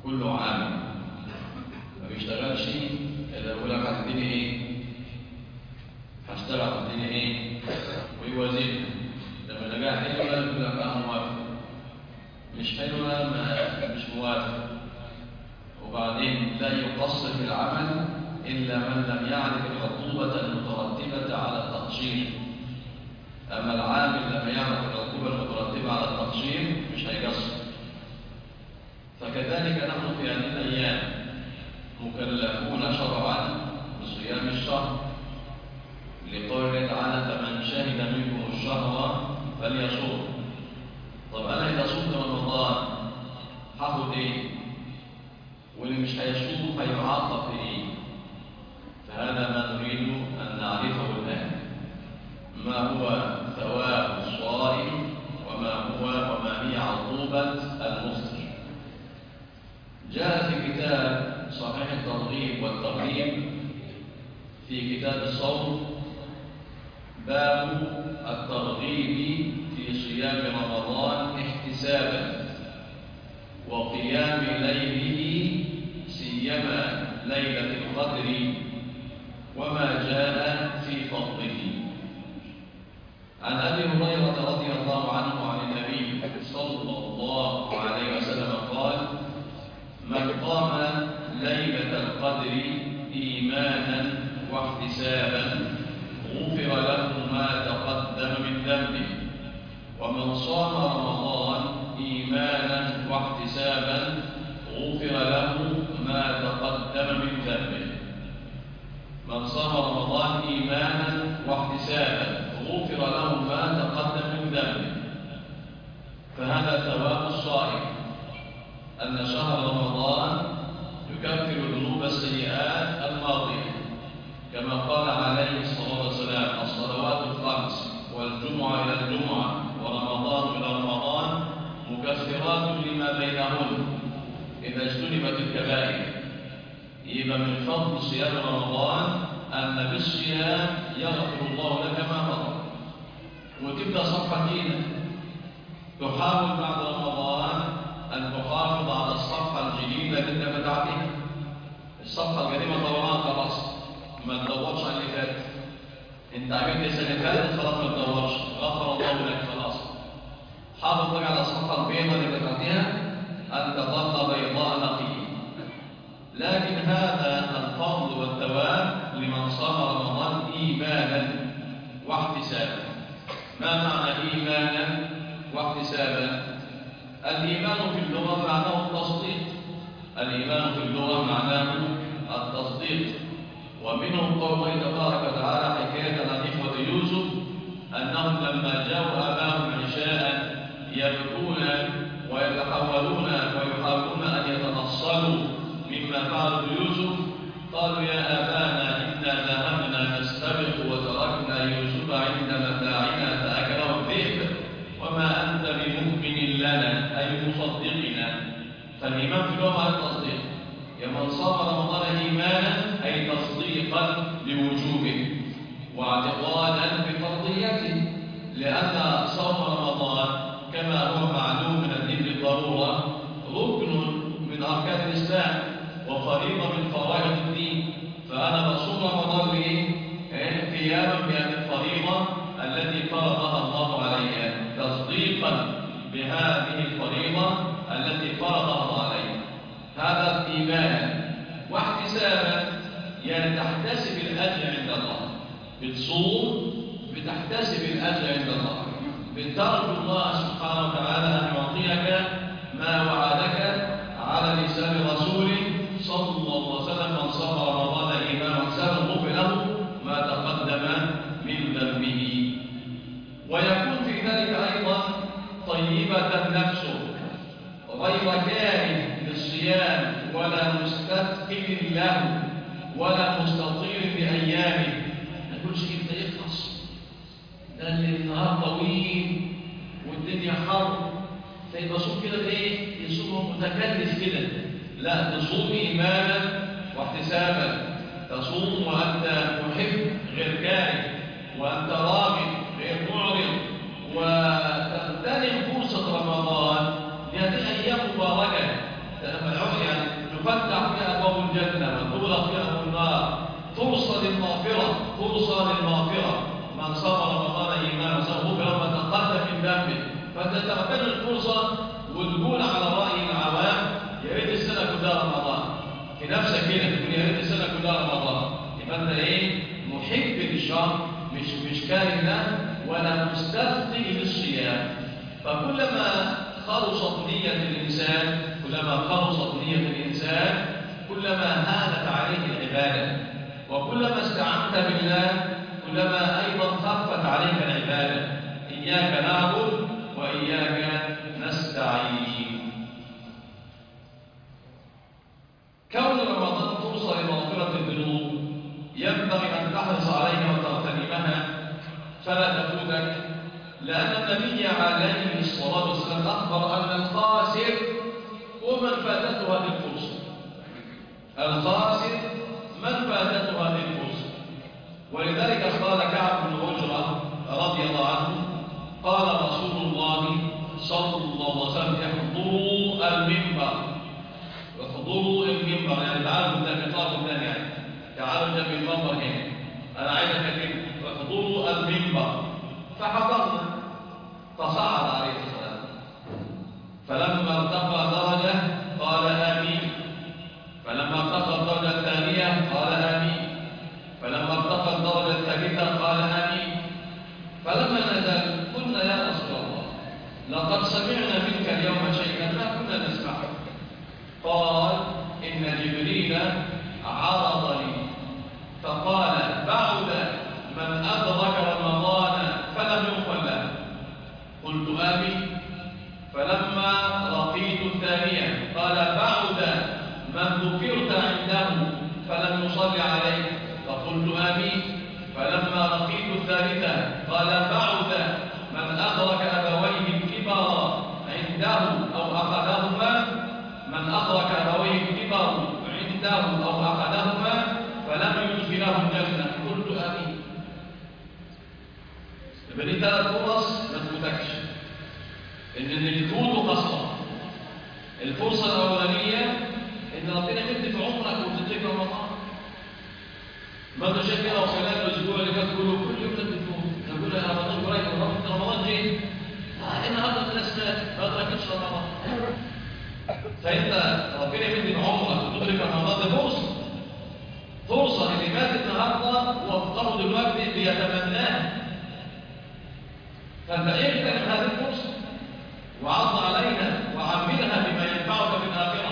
كله عامل ما بيشتغلش الا يقول لك هتديني ايه هشتغل هتديني ايه ويوازنها لما نجاح حلو يقول لك اه موافق مش حلوه ما مش موافق وبعدين لا يقصر في العمل الا من لم يعرف العقوبه المترتبه على التقصير اما العامل لما يعرف العقوبه المترتبه على التقصير مش هيقصر فكذلك نحن في هذه الايام مكلفون شرعا بصيام الشهر لقوله تعالى فمن شهد منكم الشهر فليصوم طب انا اذا صمت رمضان هاخد ايه واللي مش هيصوم هيعاقب بايه فهذا ما نريد ان نعرفه الان ما هو ثواب الصائم وما هو وما هي عقوبه المفطر جاء في كتاب صحيح الترغيب والترهيب في كتاب الصوم باب الترغيب في صيام رمضان احتسابا وقيام ليله سيما ليلة القدر وما جاء في فضله عن أبي هريرة رضي الله عنه عن النبي صلى الله عليه وسلم قال من قام ليلة القدر إيمانا واحتسابا غفر له ما تقدم من ذنبه ومن صام رمضان إيمانا واحتسابا غفر له ما تقدم من ذنبه من صام رمضان إيمانا واحتسابا غفر له ما تقدم من ذنبه فهذا ثواب الصائم أن شهر رمضان يكفر ذنوب السيئات الماضية كما قال عليه الصلاة والسلام الصلوات الخمس والجمعة إلى الجمعة ورمضان إلى رمضان مكفرات لما بينهن إذا اجتنبت الكبائر يبقى من فضل صيام رمضان أن بالصيام يغفر الله لك ما مضى وتبدأ صفحة جديدة تحاول بعد رمضان أن تحافظ على الصفحة الجديدة اللي أنت فتحتها الصفحة القديمة طوران خلاص ما تدورش على اللي فات أنت عملت السنة اللي فاتت خلاص ما تدورش غفر الله لك خلاص حافظ بقى على الصفحة البيضاء اللي فتحتها أن تظل بيضاء نقية لكن هذا الفضل والثواب لمن صام رمضان إيمانا واحتسابا ما معنى إيمانا واحتسابا الإيمان في اللغة معناه التصديق الإيمان في اللغة معناه التصديق ومنهم قوله تبارك وتعالى حكاية عن إخوة يوسف أنهم لما جاءوا أباهم عشاء يبكون ويتحولون ويحاولون أن يتنصلوا مما فعلوا بيوسف قالوا يا أبانا إنا ذهبنا نستبق وتركنا يوسف عند متاعنا فأكله الذئب وما أنت بمؤمن لنا أي مصدقنا فالإيمان في اللغة التصديق يا من صام رمضان إيمانا أي تصديقا بوجوبه واعتقادا بفرضيته لأن صوم رمضان كما هو معلوم من الدين بالضرورة ركن من أركان الإسلام وفريضة من فرائض الدين فأنا بصوم رمضان ليه؟ قياما بهذه الفريضة التي فرضها الله علي تصديقا بهذه الفريضة التي فرضها الله علي هذا إيمانا واحتسابا يعني تحتسب الأجر عند الله بتصوم بتحتسب الأجر عند الله بترجو الله سبحانه وتعالى أن يعطيك ما وعدك على لسان رسوله صلى الله عليه وسلم من صام رمضان إيمانا واحتسابا غفر له ما تقدم من ذنبه ويكون في ذلك أيضا طيبة نفسه غير كاره للصيام ولا مستثقل له ولا مستطيل بأيامه ما يقولش انت يخلص ده اللي النهار طويل والدنيا حر فيبقى صوم كده ايه يصوم متكلف كده لا تصوم ايمانا واحتسابا تصوم وانت محب غير كاره وانت راغب غير معرض وتغتنم فرصه رمضان لهذه ايام مباركه لما العمر يعني للمغفرة فرصة للمغفرة من صام رمضان إيمانا غفر ما تقدم من ذنبه فتتغتنم الفرصة وتقول على رأي العوام يا ريت السنة كلها رمضان في نفسك كده تقول يا ريت السنة كلها رمضان يبقى أنت إيه محب للشهر مش مش كاره له ولا مستفتي للصيام فكلما خلصت نية الإنسان كلما خلصت نية الإنسان كلما هانت عليه العبادة وكلما استعنت بالله كلما أيضا خفت عليك العبادة إياك نعبد وإياك نستعين كون رمضان فرصة لمغفرة الذنوب ينبغي أن تحرص عليها وتغتنمها فلا تفوتك لأن النبي عليه الصلاة والسلام أخبر أن الخاسر ومن فاتته هذه الفرصة الخاسر من فاتته هذه الفرصة ولذلك قال كعب بن عجرة رضي الله عنه قال رسول الله صلى الله عليه وسلم احضروا المنبر احضروا المنبر يعني تعالوا قدام اطلاق قدام يعني تعالوا قدام المنبر هنا انا عايز اكلمكم احضروا المنبر فحضرنا فصعد عليه السلام فلما ارتقى درجه قال امين فلما ارتقى الدرجه الثانيه قال امين فلما ارتقى الدرجه الثالثه قال امين فلما نزل قلنا يا رسول الله لقد سمعنا منك اليوم شيئا ما كنا نسمعه قال إن جبريل عرض لي فقال بعد من أدرك رمضان فلم يغفر له قلت آمين فلما رقيت الثانية قال بعد من ذكرت عنده فلم يصلي عليه فقلت آمين فلما رقيت الثالثة قال بعد من أدرك أبويه الكبر عنده أو أخذهما من أدرك أبويه الكبر عنده أو أخذهما فلم يدخله الجنة قلت آمين يبقى دي ثلاث فرص ما تفوتكش إن اللي تفوته خسرة الفرصة الأولانية إن ربنا يمد في عمرك وتدرك رمضان ما انت شايف كده وخلال الاسبوع اللي فات كله كل يوم لازم تفوت نقول يا رمضان قريب رمضان رمضان جه آه النهارده الناس ما ادركتش رمضان فانت ربنا يمد عمرك وتدرك رمضان ده فرصه فرصه اللي مات النهارده وافطره دلوقتي بيتمناها فانت اغتنم هذه الفرصه وعض عليها وعملها بما ينفعك في الاخره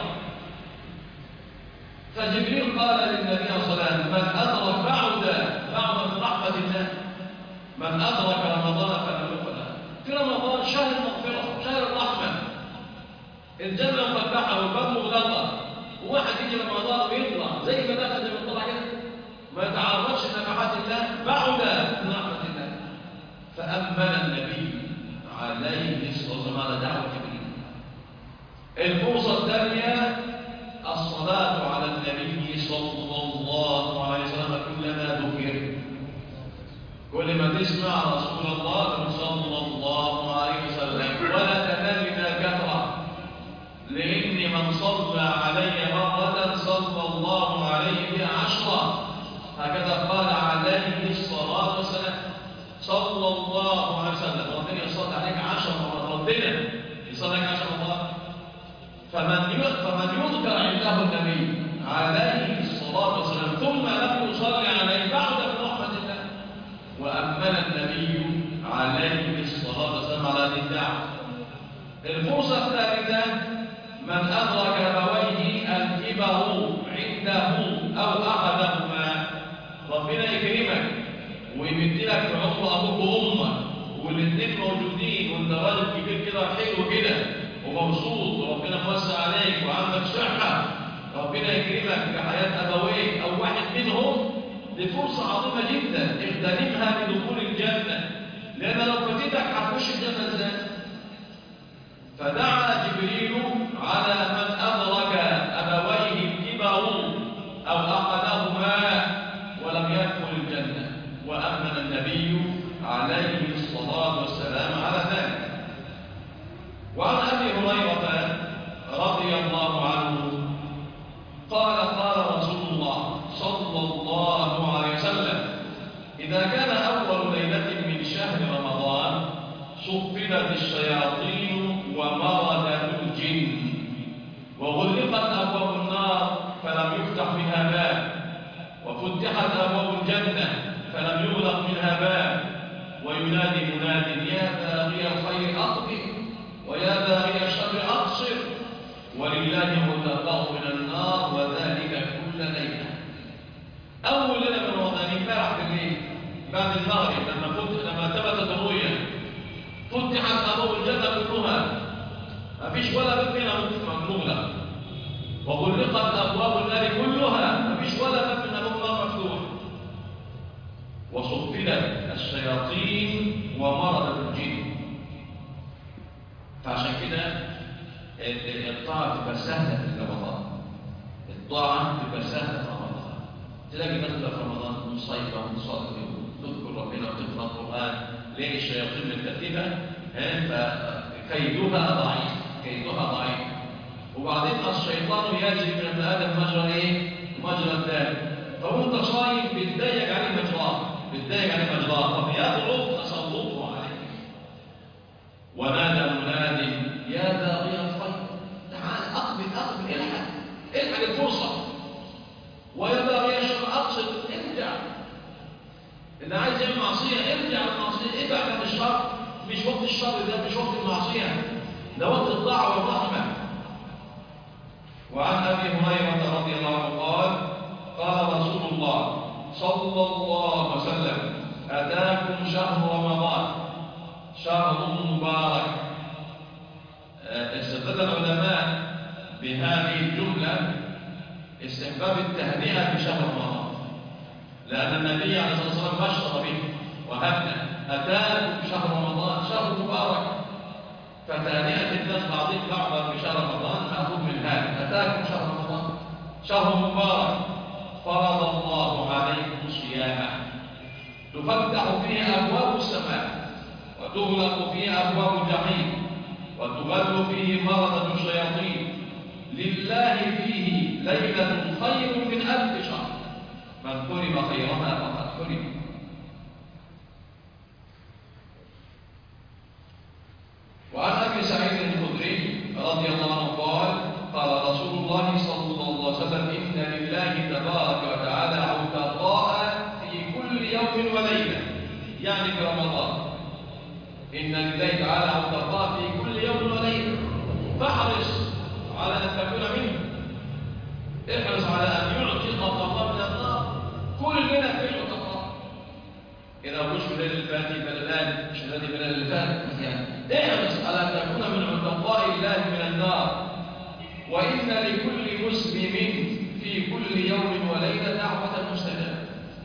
فجبريل قال للنبي صلى الله عليه وسلم من أدرك بعد بعد من رحمة الله من أدرك رمضان فلم يقل في رمضان شهر المغفرة شهر الرحمة الجنة مفتحة والباب مغلقة وواحد يجي رمضان ويطلع زي ما دخل زي ما طلع كده ما يتعرضش لنفحات الله بعد من رحمة الله فأمن النبي عليه الصلاة والسلام على دعوة جبريل الفرصة الثانية الصلاة على النبي صلى الله عليه وسلم كلما ذكر كل ما تسمع رسول الله صلى الله عليه وسلم ولا تنال من الكثرة لأن من صلى علي مرة صلى الله عليه بها عشرة هكذا قال عليه الصلاة والسلام صلى الله عليه وسلم ربنا يصلي عليك عشر مرات ربنا يصلي عليك عشر مرات فمن فمن يذكر عنده النبي عليه الصلاة والسلام ثم لم يصلي عليه بعد من رحمة الله وأمن النبي عليه الصلاة والسلام على هذه الدعوة الفرصة الثالثة من أدرك أبويه الكبر عنده أو أحدهما ربنا يكرمك ويمد لك في عمر أبوك وأمك والاثنين موجودين وانت راجل كبير كده حلو كده ومبسوط وربنا موسع عليك وعندك صحة ربنا يكرمك بحياة أبويك أو واحد منهم دي فرصة عظيمة جدا اغتنمها بدخول الجنة لأن لو فاتتك هتخش الجنة ازاي؟ فدعا جبريل على من أدرك أبويه الكبر أو أحدهما ولم يدخل الجنة وأمن النبي عليه الصلاة والسلام على ذلك وعن أبي هريرة رضي الله عنه قال قال رسول الله صلى الله عليه وسلم وصفدت الشياطين ومردت الجن وغلقت أبواب النار فلم يفتح منها باب وفتحت أبواب الجنة فلم يغلق منها باب وينادي مناد يا باغي الخير أقبل ويا باغي الشر أقصر ولله متقاه من النار وذلك كل ليلة أول ليلة من رمضان امبارح بالليل بعد المغرب لما كنت لما ثبتت الرؤيا فتحت أبواب الجنة كلها ما فيش ولا باب منها مغلق وغلقت أبواب النار كلها ما فيش ولا باب من أبواب النار مفتوح وصفدت الشياطين ومرضت الجن فعشان كده الطاعة تبقى سهلة في رمضان الطاعة تبقى سهلة في رمضان تلاقي مثلا في رمضان مصيبة ومصلي وتذكر ربنا وتقرأ القرآن ليه الشياطين مترتبة فكيدها ضعيف كيدها ضعيف وبعدين الشيطان يجري من ابن آدم مجرى ايه؟ مجرى الدم فوانت صايم بتضيق عليه مجراه بتضيق عليه مجراه فبيضرب تسلطه عليه ونادى مناد يا باغي الخير تعال اقبل اقبل الحق الحق الفرصه ويا باغي الشر اقصد ارجع اللي عايز يعمل معصيه ارجع المعصيه ابعد عن الشر مش وقت الشر ده مش وقت المعصيه ده وقت الطاعه والرحمه وعن ابي هريره رضي الله عنه قال قال رسول الله صلى الله عليه وسلم اتاكم شهر رمضان شهر مبارك استدل العلماء بهذه الجملة استحباب التهنئة بشهر رمضان لأن النبي عليه الصلاة والسلام بشر به وهنأ أتاكم شهر رمضان شهر مبارك فتهنئة الناس بعضهم بعضا بشهر رمضان مأخوذ من هذا أتاكم شهر رمضان شهر مبارك فرض الله عليكم صيامه تفتح فيه أبواب السماء وتغلق فيه أبواب الجحيم وتغل فيه مرضة الشياطين لله فيه ليلة خير من ألف شهر من حرم خيرها فقد حرم وعن أبي سعيد الخدري رضي الله عنه قال قال رسول الله صلى الله عليه وسلم إن لله تبارك وتعالى عتقاء في كل يوم وليلة يعني في رمضان إن لله تعالى عتقاء في كل يوم وليلة فاحرص على أن تكون منه احرص على أن يعتق الله من النار كلنا في العتقاء إذا مش في الليل الفاتي بلدان مش الذي بلد اللي فات يعني احرص على أن تكون من عتقاء الله من النار وإن لكل مسلم في كل يوم وليلة دعوة مستجابة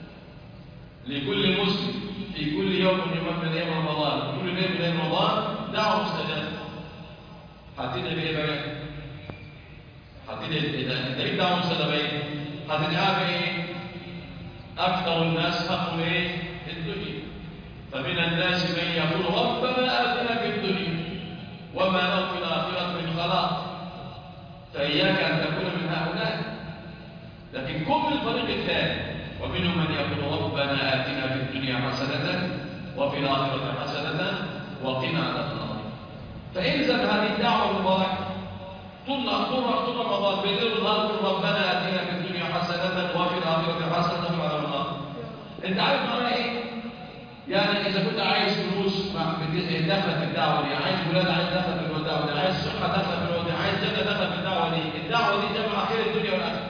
لكل مسلم في كل يوم يوم من أيام رمضان كل ليلة من أيام رمضان دعوة مستجابة هتدعي بإيه بقى؟ هتدعي إذا أنت ليك دعوة مستجابة إيه؟ هتدعي بإيه؟ أكثر الناس همهم إيه؟ الدنيا فمن الناس من يقول ربنا آتنا في الدنيا وما له في الآخرة من خلاق فإياك أن تكون من هؤلاء لكن كن الفريق الثاني ومنهم من يقول ربنا آتنا في الدنيا حسنة وفي الآخرة حسنة وقنا عذاب النار فإلزم هذه الدعوة المباركة طول طول طول رمضان بالليل والنهار قل ربنا آتنا في الدنيا حسنة وفي الآخرة حسنة وقنا عذاب النار أنت عارف معناها إيه؟ يعني إذا كنت عايز فلوس دخل في الدعوة دي عايز ولاد عايز دخل في الدعوة دي عايز صحة دخل في الدعوة دي عايز جنة دخل في الدعوة دي الدعوة دي جمع خير الدنيا والآخرة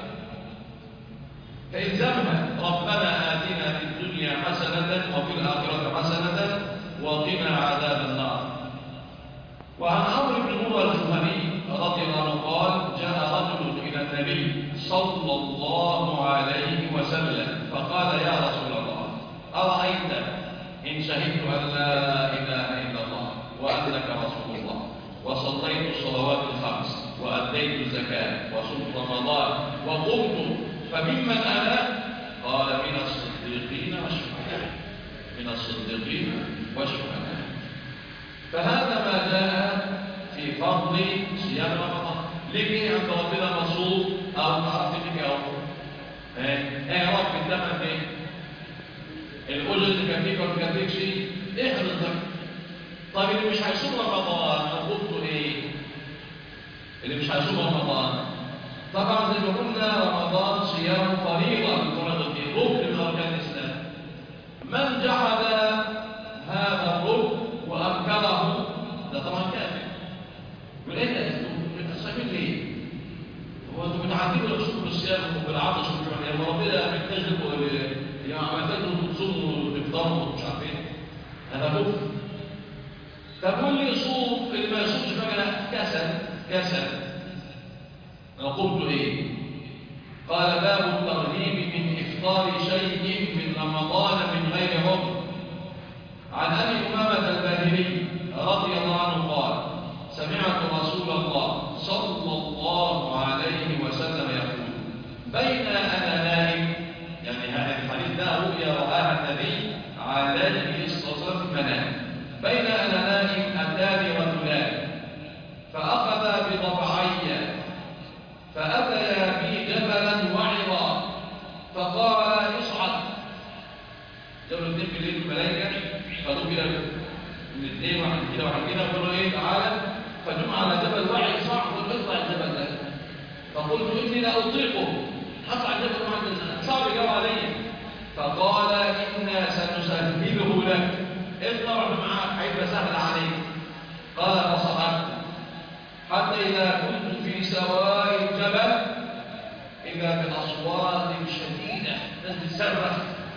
فإلزامها ربنا آتنا في الدنيا حسنة وفي الآخرة حسنة وقنا عذاب النار وعن عمرو بن مرة الجهني رضي الله عنه قال جاء رجل إلى النبي صلى الله عليه وسلم فقال يا رسول الله أرأيت إن شهدت أن لا إله إلا الله وأنك رسول الله وصليت الصلوات الخمس وأديت الزكاة وصمت رمضان وقمت فممن أنا قال من الصديقين والشهداء من الصديقين والشهداء فهذا ما جاء في فضل صيام رمضان ليه عند ربنا مصروف أو تعرف لك أو ايه رب الثمن ايه الأجر اللي كان فيك ولا كان فيك شيء احرص طيب اللي مش هيصوم رمضان عقوبته ايه اللي مش هيصوم رمضان طبعا زي ما قلنا رمضان صيام فريضه فرض في ركن من اركان الاسلام من جحد هذا الركن وانكره ده طبعا كافر يقول ايه ده انتوا بتصومين ليه هو انتوا متعدين ولا بتصوموا بالصيام وبالعطش والجوع يا ربنا محتاج يا عملتكم تصوموا وتفطروا ومش عارف ايه هذا كفر طب واللي يصوم اللي ما يصومش بقى كسل كسل قلت ايه قال باب الترغيب من افطار شيء من رمضان من غير عذر عن ابي امامه الباهلي رضي الله عنه قال سمعت رسول الله صلى الله عليه وسلم يقول بين انا نائم يعني هذا الحديث ده رؤيا راها النبي عليه الصلاه والسلام في المنام بين انا نائم اتاني رجلان فاخذ بضبعي فاتيا بي جبلا وعظا فقال اصعد جابوا الاثنين بالليل الملائكه خدوه كده الاثنين واحد كده واحد كده وقالوا ايه تعالى فجمع على جبل وعي صعب اطلع الجبل ده فقلت اني لا اطيقه هطلع الجبل واحد صعب يجاوب علي فقال انا سنسهله لك اطلع واحد معاك هيبقى سهل عليك قال فصعدت حتى اذا كنت في سواء الجبل اذا باصوات شديده ناس بتصرخ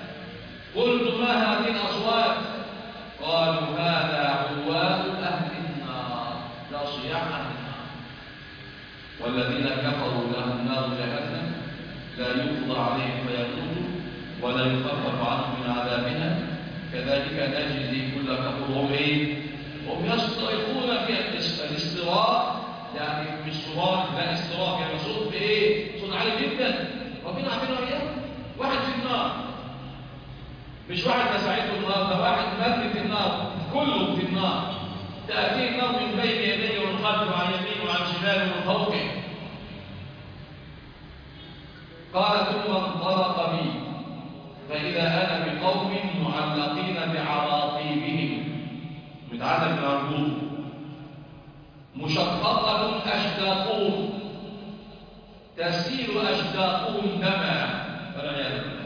قلت ما هذه الاصوات قالوا هذا عواء اهل النار لا صياح اهل النار والذين كفروا لهم نار جهنم لا يقضى عليهم فيموتوا ولا يخفف عنهم من عذابها كذلك نجزي كل كفر هم ايه هم يصطرخون في الاستراء يعني مش صراخ لا استراخ يعني صوت بايه صوت عالي جدا ربنا عارفين اياه واحد في النار مش واحد تساعده النار ده واحد مات في النار كله في النار تأتيه النار من بين يديه ومن خلفه وعن يمينه وعن شماله ومن فوقه قال ثم انطلق بي فإذا أنا بقوم معلقين بعراقيبهم متعلق بالعربوط مشققة أشداقهم تسيل أشداقهم دما والعياذ بالله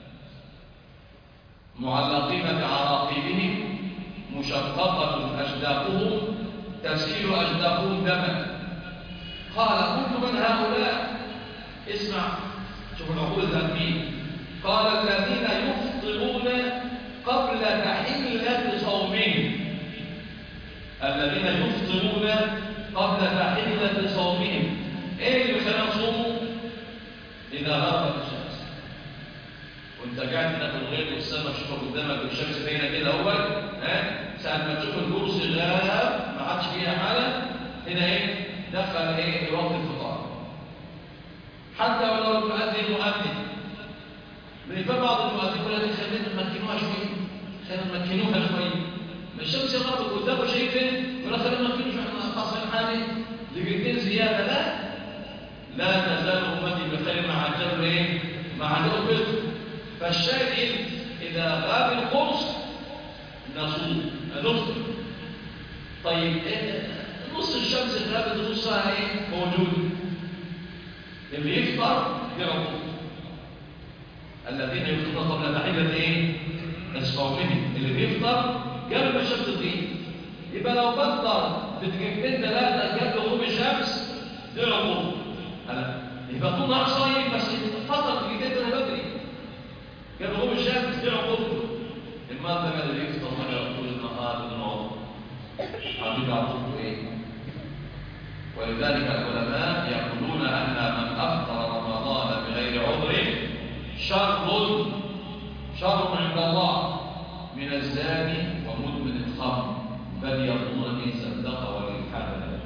معلقين بعراقيبهم مشققة أشداقهم تسيل أشداقهم دما قال قلت من هؤلاء اسمع شوف العقول ذاتين قال الذين يفطرون قبل تحلة صومهم الذين يفطرون قبل تحلة صومهم ايه اللي خلاهم يصوموا اذا غربت الشمس وانت قاعد هنا في الغيب والسماء تشوفها قدامك والشمس باينه كده اهوت ها ساعه ما تشوف الكرسي غاب ما عادش فيها حاله هنا ايه دخل ايه وقت الفطار حتى ولو المؤذن مؤذن بيبقى بعض المؤذنين يقول لك خلينا نمكنوها شويه خلينا نمكنوها شويه الشمس غربت قدامه شايفين ولا خلينا نمكنوها شويه احنا قاصرين حالي دقيقتين زياده لا لا تزال امتي بخير مع الجبر ايه مع الفطر فالشاهد اذا غاب القرص نصوم نفطر طيب إيه؟ نص الشمس غابت نصها ايه موجود اللي يفطر يربط الذين يفطرون قبل تحله ايه صومهم اللي بيفطر قبل ما الشمس تغيب يبقى لو فطر بدقيقتين ثلاثه قبل غروب الشمس ده يربط هلا يبقى طول نهار صايم بس فطر دقيقتين ثلاثه بدري قبل غروب الشمس ده يربط المال ده اللي يفطر مره طول النهار بدون عذر عارفين عذره ايه ولذلك العلماء يقولون ان من افطر رمضان بغير عذر شر شر عند الله من الزاني ومدمن الخمر بل يظن ان صدق والالحاد لا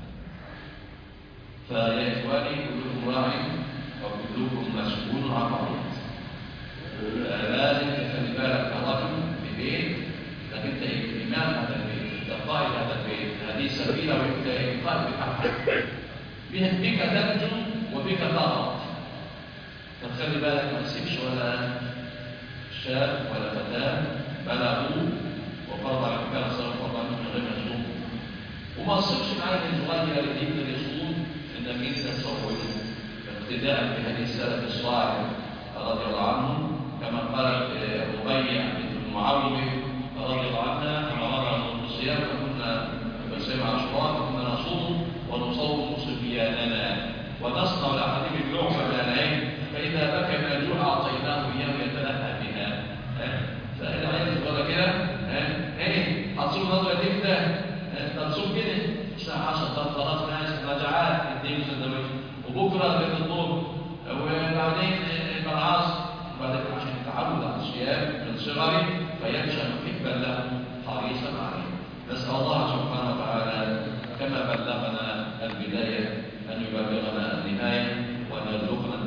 فيا اخواني كلكم راع وكلكم مسؤول عن رعيته لازم تخلي بالك كرجل في بيت انك انت امام هذا البيت انت قائد هذا البيت هذه سبيله وانت قائد بتاعها بك تنجو وبك ترى فخلي بالك ما تسيبش ولا شاب ولا فتاة بلغوا وفرض على كان صرف فرض عنهم من غير ما يصوم وما تصيبش معاك الصغير اللي يقدر يصوم انك انت تصوره اقتداء بهدي السلف الصالح رضي الله عنهم كما قالت ربيع بنت معاويه رضي الله عنها امرنا بالصيام فكنا بنسمع عاشوراء فكنا نصوم ونصوم صبياننا ونصنع لاحدهم اللعبه من العين فاذا بكى من الجوع اعطيناه اياه يتلهى بها فالعين صغيره كده ايه هتصوم نظره تفتح هتصوم كده الساعه 10 طب خلاص ناس رجعات اديله سندوتش وبكره بين الظهر وبعدين المنعاص وبعدين عشان يتعود على الصيام من صغره فينشا محبا له حريصا عليه نسال الله سبحانه وتعالى كما بلغنا البدايه ان يبلغنا النهايه وان يرزقنا